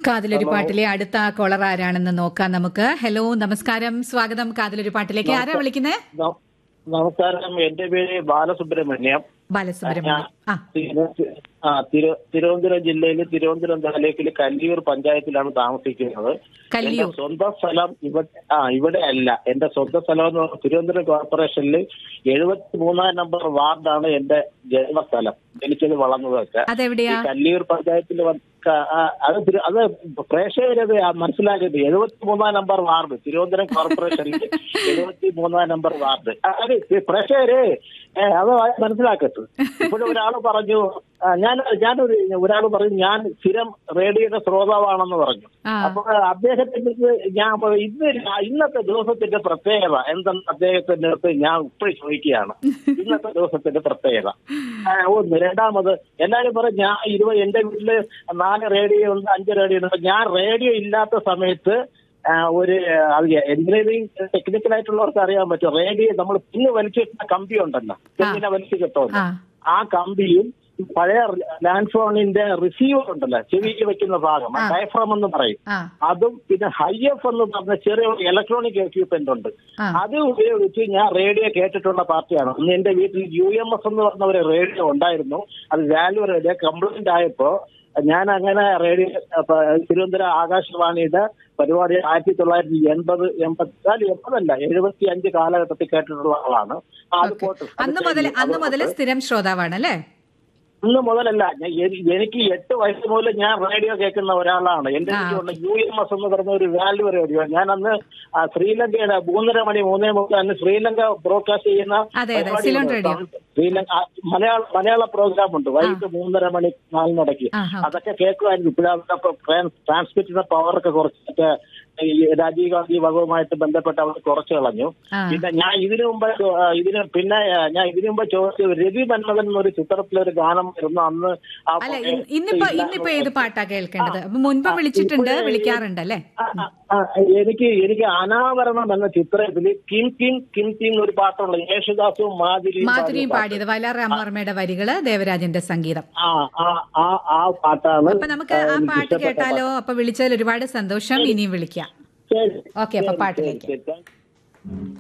കാതിലൊരു പാട്ടിലെ അടുത്ത കോളർ ആരാണെന്ന് നോക്കാം നമുക്ക് ഹലോ നമസ്കാരം സ്വാഗതം കാതിലൊരു പാട്ടിലേക്ക് ആരാ വിളിക്കുന്നത് ന- നമസ്കാരം എന്റെ പേര് ബാലസുബ്രഹ്മണ്യം ബാലസുബ്രഹ്മണ്യം ആ തിരു- ആ, തിരു- തിരുവനന്തപുരം ജില്ലയിൽ തിരുവനന്തപുരം താലൂക്കിൽ കല്ലിയൂർ പഞ്ചായത്തിലാണ് താമസിക്കുന്നത് കല്ലിയൂർ. എന്റെ സ്വന്തം സ്ഥലം ഇവിടെ ആ ഇവിടെ അല്ല എന്റെ സ്വന്തം സ്ഥലം എന്ന് പറഞ്ഞാൽ തിരുവനന്തപുരം കോർപ്പറേഷനിൽ എഴുപത്തി മൂന്നാം നമ്പർ വാർഡാണ് എന്റെ ജന്മസ്ഥലം എനിക്കത് വളർന്നതൊക്കെ അതെവിടെയാ ഈ കല്ലിയൂർ പഞ്ചായത്തിൽ വ- ക- ആ, അത് തിരു- അത് പ്രേക്ഷകരത് മനസ്സിലാക്കിയത് എഴുപത്തി മൂന്നാം നമ്പർ വാർഡ് തിരുവനന്തപുരം കോർപ്പറേഷനിൽ എഴുപത്തി മൂന്നാം നമ്പർ വാർഡ് ആ, അത് ഈ പ്രേക്ഷകര് ഏ, അത് മനസ്സിലാക്കട്ടെ ഇവിടെ ഒരാൾ പറഞ്ഞു ആ, ഞാൻ ഞാനൊരു ഒരാൾ പറഞ്ഞു ഞാൻ സ്ഥിരം റേഡിയോയുടെ ശ്രോതാവാണെന്ന് പറഞ്ഞു ആ അപ്പൊ അദ്ദേഹത്തിന്റെ ഇത് ഞാൻ പ- ഇന്ന് രാ- ഇന്നത്തെ ദിവസത്തിന്റെ പ്രത്യേകത എന്തെന്ന് അദ്ദേഹത്തിന്റെ അടുത്ത് ഞാൻ ഇപ്പോഴും ചോദിക്കുകയാണ് ഇന്നത്തെ ദിവസത്തിന്റെ പ്രത്യേകത ആ, ഒന്ന് രണ്ടാമത് എല്ലാരും പറയും ഞാൻ ഇരുപത് എന്റെ വീട്ടില് നാല് റേഡിയോ ഉണ്ട് അഞ്ച് റേഡിയോ ഉണ്ട് ഞാൻ റേഡിയോ ഇല്ലാത്ത സമയത്ത് ആ, ഒരു അത് എഞ്ചിനീയറിംഗ് ടെക്നിക്കൽ ആയിട്ടുള്ളവർക്ക് അറിയാൻ പറ്റും റേഡിയോ നമ്മൾ പിന്ന് വലിച്ചിട്ട കമ്പി ഉണ്ടല്ലോ തെങ്ങിനെ വലിച്ചു കിട്ടുമല്ലോ ആ ആ കമ്പിയും ഈ പഴയ ലാൻഡ് ഫോണിന്റെ റിസീവർ ഉണ്ടല്ലോ ചെവിയിൽ വെക്കുന്ന ഭാഗം ആ. ഡയഫ്രം എന്ന് പറയും ആ അതും പിന്നെ ഹൈ എഫ് എന്ന് പറഞ്ഞ ചെറിയ ഇലക്ട്രോണിക് എക്യുപ്മെന്റ് ഉണ്ട് ആ. അത് ഉപയോഗിച്ച് ഞാൻ റേഡിയോ കേട്ടിട്ടുള്ള പാർട്ടിയാണ് അന്ന് എന്റെ വീട്ടിൽ യു എം എസ് എന്ന് പറഞ്ഞ ഒരു റേഡിയോ ഉണ്ടായിരുന്നു അത് വാല്യൂ റേഡിയോ കംപ്ലൈന്റ് ആയപ്പോ ഞാൻ അങ്ങനെ റേഡിയോ അപ്പൊ തിരുവനന്തപുരം ആകാശവാണിയുടെ പരിപാടി ആയിരത്തി തൊള്ളായിരത്തി എൺപത് എൺപത്തി എൺപതല്ല എഴുപത്തി അഞ്ച് കാലഘട്ടത്തിൽ കേട്ടിട്ടുള്ള ആളാണ് ആ, അത് ഓക്കെ പോട്ടെ. അത് അന്ന് മുതൽ കഴിഞ്ഞു. അന്ന് മുതൽ അതുകൊണ്ട് സ്ഥിരം ശ്രോതാവാണ് അല്ലേ ഇന്ന് മുതലല്ല ഞാൻ- എനി- എനിക്ക് എട്ട് വയസ്സ് മുതൽ ഞാൻ റേഡിയോ കേൾക്കുന്ന ഒരാളാണ് എന്റെ ആ, വീട്ടിലുള്ള യു എം എസ് എന്ന് പറഞ്ഞ ഒരു വാല്യൂ റേഡിയോ ഞാൻ അന്ന് ആ, ശ്രീലങ്കയുടെ മൂന്നര മണി മൂന്നേ മുതൽ അന്ന് ശ്രീലങ്ക ബ്രോഡ്കാസ്റ്റ് ചെയ്യുന്ന അതെ, അതെ, പരിപാടി സിലോൺ ഉണ്ട്. റേഡിയോ. ശ്രീലങ്ക ആ, മലയാള മലയാള പ്രോഗ്രാം ഉണ്ട് വൈകിട്ട് മൂന്നര മണി നാലിനിടയ്ക്ക് ആഹാ. അതൊക്കെ കേൾക്കുമായിരുന്നു ഇപ്പോഴതൊക്കെ ട്രാൻസ്മിറ്റിന്റെ പവറൊക്കെ കുറച്ചൊക്കെ ഈ രാജീവ് ഗാന്ധി വകവുമായിട്ട് ബന്ധപ്പെട്ട് അവർ കുറച്ച് കളഞ്ഞു ആ. പിന്നെ ഞാൻ ഇതിനു മുമ്പ് ആ, ഇതിന് പിന്നെ ആ, ഞാൻ ഇതിനു മുമ്പ് ചോദിച്ചത് രവി മന്മഥൻ എന്നൊരു ചിത്രത്തിലൊരു ഗാനം ഇരുന്നു അന്ന് ആ അല്ല പാട്ട് ഇ- ഇന്നിപ്പോ ഇല്ല. ഇന്നിപ്പോ ഏത് പാട്ടാ കേൾക്കേണ്ടത് അപ്പൊ മുൻപ് വിളിച്ചിട്ടുണ്ട് ഇപ്പോഴേ- വിളിക്കാറുണ്ട് അല്ലേ ആ, ആ, ആ, എനിക്ക് എനിക്ക് അനാവരണം എന്ന ചിത്രത്തിൽ കിം കിം കിം കിം ഒരു പാട്ടുള്ള യേശുദാസും മാധുരിയും മാധുരിയും പാടിയ പാടിയത് വയലാർ രാമവർമ്മയുടെ വരികള് ദേവരാജന്റെ സംഗീതം പാട്ട്. ആ ആ ആ ആ പാട്ടാണ് അപ്പൊ നമുക്ക് ആ എനിക്ക് പാട്ട് ഇഷ്ടപ്പെട്ട കേട്ടാലോ അപ്പൊ വിളിച്ചതിൽ ഒരുപാട് സന്തോഷം ഇനിയും വിളിക്കാം ശരി. ഓക്കെ അപ്പൊ ശരി, പാട്ടിലേക്ക് ശരി, ശരി.